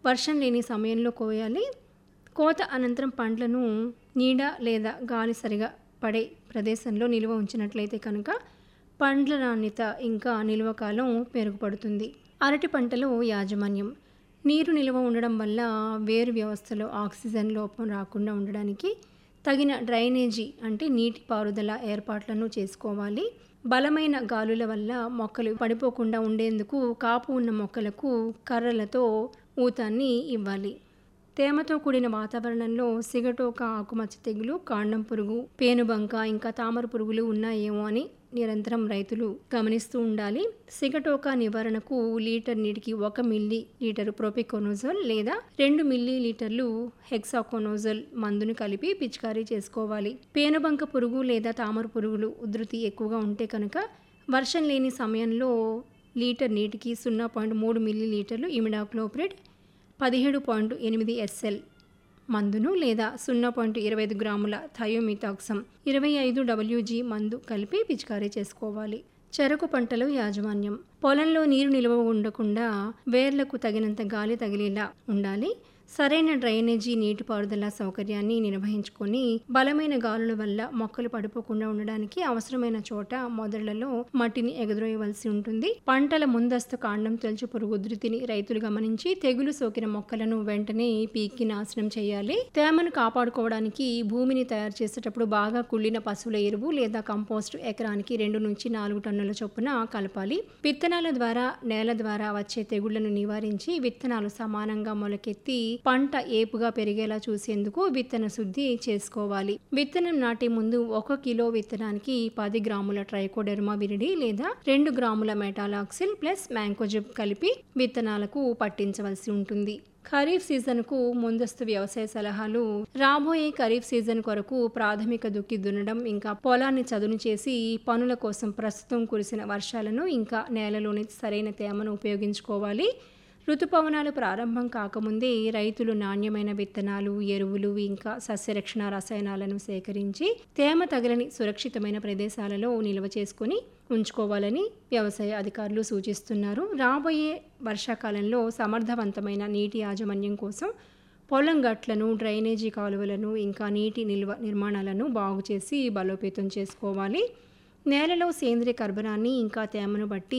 వర్షం లేని సమయంలో కోయాలి కోత అనంతరం పండ్లను నీడ లేదా గాలి సరిగా పడే ప్రదేశంలో నిల్వ ఉంచినట్లయితే కనుక పండ్ల నాణ్యత ఇంకా నిల్వ కాలం మెరుగుపడుతుంది అరటి పంటలో యాజమాన్యం నీరు నిల్వ ఉండడం వల్ల వేరు వ్యవస్థలో ఆక్సిజన్ లోపం రాకుండా ఉండడానికి తగిన డ్రైనేజీ అంటే నీటి పారుదల ఏర్పాట్లను చేసుకోవాలి బలమైన గాలుల వల్ల మొక్కలు పడిపోకుండా ఉండేందుకు కాపు ఉన్న మొక్కలకు కర్రలతో ఊతాన్ని ఇవ్వాలి తేమతో కూడిన వాతావరణంలో సిగటోక ఆకుమచ్చ తెగులు కాండం పురుగు పేనుబంక ఇంకా తామర పురుగులు ఉన్నాయేమో అని నిరంతరం రైతులు గమనిస్తూ ఉండాలి సిగటోక నివారణకు లీటర్ నీటికి ఒక మిల్లీ లీటరు ప్రోపికోనోజోల్ లేదా రెండు మిల్లీ లీటర్లు హెక్సాకోనోజోల్ మందును కలిపి పిచికారీ చేసుకోవాలి పేనుబంక పురుగు లేదా తామర పురుగులు ఉధృతి ఎక్కువగా ఉంటే కనుక వర్షం లేని సమయంలో లీటర్ నీటికి సున్నా పాయింట్ మూడు మిల్లీ లీటర్లు ఇమిడాక్లోప్రిడ్ పదిహేడు పాయింట్ ఎనిమిది ఎస్ఎల్ మందును లేదా సున్నా పాయింట్ ఇరవై ఐదు గ్రాముల థయోమితాక్సం ఇరవై ఐదు డబ్ల్యూజీ మందు కలిపి పిచికారీ చేసుకోవాలి చెరకు పంటలో యాజమాన్యం పొలంలో నీరు నిల్వ ఉండకుండా వేర్లకు తగినంత గాలి తగిలేలా ఉండాలి సరైన డ్రైనేజీ నీటిపారుదల సౌకర్యాన్ని నిర్వహించుకొని బలమైన గాలుల వల్ల మొక్కలు పడిపోకుండా ఉండడానికి అవసరమైన చోట మొదళ్లలో మట్టిని ఎగదోయవలసి ఉంటుంది పంటల ముందస్తు కాండం తొలచు పురుగు ఉధృతిని రైతులు గమనించి తెగులు సోకిన మొక్కలను వెంటనే పీకి నాశనం చేయాలి తేమను కాపాడుకోవడానికి భూమిని తయారు చేసేటప్పుడు బాగా కుళ్ళిన పశువుల ఎరువు లేదా కంపోస్ట్ ఎకరానికి రెండు నుంచి నాలుగు టన్నుల చొప్పున కలపాలి విత్తనాల ద్వారా నేల ద్వారా వచ్చే తెగుళ్లను నివారించి విత్తనాలు సమానంగా మొలకెత్తి పంట ఏపుగా పెరిగేలా చూసేందుకు విత్తన శుద్ధి చేసుకోవాలి విత్తనం నాటే ముందు ఒక కిలో విత్తనానికి పది గ్రాముల ట్రైకోడెర్మా విరిడి లేదా రెండు గ్రాముల మెటాలాక్సిల్ ప్లస్ మ్యాంకోజిబ్ కలిపి విత్తనాలకు పట్టించవలసి ఉంటుంది ఖరీఫ్ సీజన్కు ముందస్తు వ్యవసాయ సలహాలు రాబోయే ఖరీఫ్ సీజన్ కొరకు ప్రాథమిక దుక్కి దున్నడం ఇంకా పొలాన్ని చదును చేసి పనుల కోసం ప్రస్తుతం కురిసిన వర్షాలను ఇంకా నేలలోని సరైన తేమను ఉపయోగించుకోవాలి ఋతుపవనాలు ప్రారంభం కాకముందే రైతులు నాణ్యమైన విత్తనాలు ఎరువులు ఇంకా సస్యరక్షణ రసాయనాలను సేకరించి తేమ తగలని సురక్షితమైన ప్రదేశాలలో నిల్వ చేసుకొని ఉంచుకోవాలని వ్యవసాయ అధికారులు సూచిస్తున్నారు రాబోయే వర్షాకాలంలో సమర్థవంతమైన నీటి యాజమాన్యం కోసం పొలం గట్లను డ్రైనేజీ కాలువలను ఇంకా నీటి నిల్వ నిర్మాణాలను బాగు చేసి బలోపేతం చేసుకోవాలి నేలలో సేంద్రియ కర్బనాన్ని ఇంకా తేమను బట్టి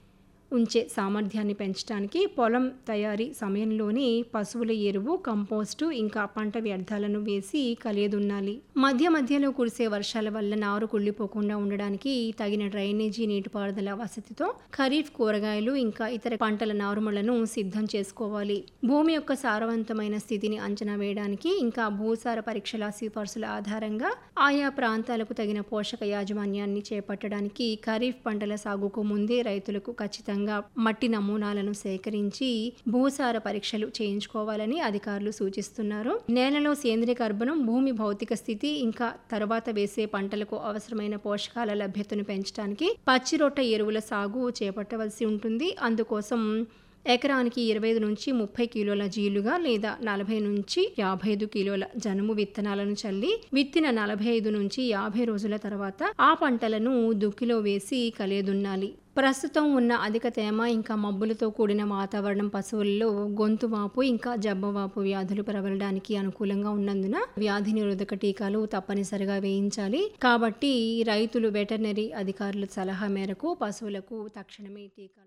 ఉంచే సామర్థ్యాన్ని పెంచడానికి పొలం తయారీ సమయంలోనే పశువుల ఎరువు కంపోస్టు ఇంకా పంట వ్యర్థాలను వేసి కలియదున్నాలి మధ్య మధ్యలో కురిసే వర్షాల వల్ల నారు కుళ్ళిపోకుండా ఉండడానికి తగిన డ్రైనేజీ నీటిపారుదల వసతితో ఖరీఫ్ కూరగాయలు ఇంకా ఇతర పంటల నారుమలను సిద్ధం చేసుకోవాలి భూమి యొక్క సారవంతమైన స్థితిని అంచనా వేయడానికి ఇంకా భూసార పరీక్షల సిఫార్సుల ఆధారంగా ఆయా ప్రాంతాలకు తగిన పోషక యాజమాన్యాన్ని చేపట్టడానికి ఖరీఫ్ పంటల సాగుకు ముందే రైతులకు ఖచ్చితంగా మట్టి నమూనాలను సేకరించి భూసార పరీక్షలు చేయించుకోవాలని అధికారులు సూచిస్తున్నారు నేలలో సేంద్రియ కర్బనం భూమి భౌతిక స్థితి ఇంకా తర్వాత వేసే పంటలకు అవసరమైన పోషకాల లభ్యతను పెంచడానికి పచ్చిరొట్ట ఎరువుల సాగు చేపట్టవలసి ఉంటుంది అందుకోసం ఎకరానికి ఇరవై ఐదు నుంచి ముప్పై కిలోల జీలుగా లేదా నలభై నుంచి యాభై ఐదు కిలోల జనుము విత్తనాలను చల్లి విత్తిన నలభై ఐదు నుంచి యాభై రోజుల తర్వాత ఆ పంటలను దుక్కిలో వేసి కలియదున్నాలి ప్రస్తుతం ఉన్న అధిక తేమ ఇంకా మబ్బులతో కూడిన వాతావరణం పశువుల్లో గొంతు వాపు ఇంకా జబ్బవాపు వ్యాధులు ప్రబలడానికి అనుకూలంగా ఉన్నందున వ్యాధి నిరోధక టీకాలు తప్పనిసరిగా వేయించాలి కాబట్టి రైతులు వెటర్నరీ అధికారుల సలహా మేరకు పశువులకు తక్షణమే టీకాలు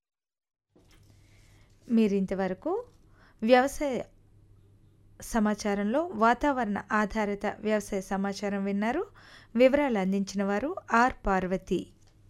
మీరు ఇంతవరకు వ్యవసాయ సమాచారంలో వాతావరణ ఆధారిత వ్యవసాయ సమాచారం విన్నారు వివరాలు అందించిన వారు ఆర్ పార్వతి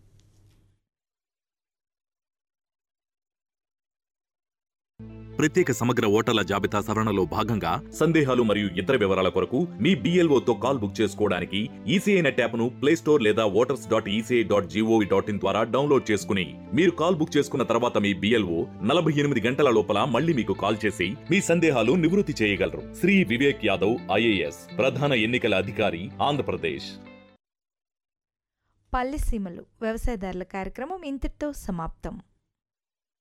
ప్రత్యేక సమగ్ర ఓటర్ల జాబితా సవరణలో భాగంగా సందేహాలు మరియు ఇతర వివరాల కొరకు మీ BLO తో కాల్ బుక్ చేసుకోవడానికి ఈసీఐ నెట్ యాప్ను ప్లే స్టోర్ లేదా voters dot ECI dot gov dot in ద్వారా డౌన్లోడ్ చేసుకుని మీరు కాల్ బుక్ చేసుకున్న తర్వాత మీ బిఎల్ఓ నలభై ఎనిమిది గంటల లోపల మళ్ళీ మీకు కాల్ చేసి మీ సందేహాలు నివృత్తి చేయగలరు శ్రీ వివేక్ యాదవ్ ఐఏఎస్ ప్రధాన ఎన్నికల అధికారి ఆంధ్రప్రదేశ్ పల్లెసీమలు వ్యవసాయదారుల కార్యక్రమం ఇంతటితో సమాప్తం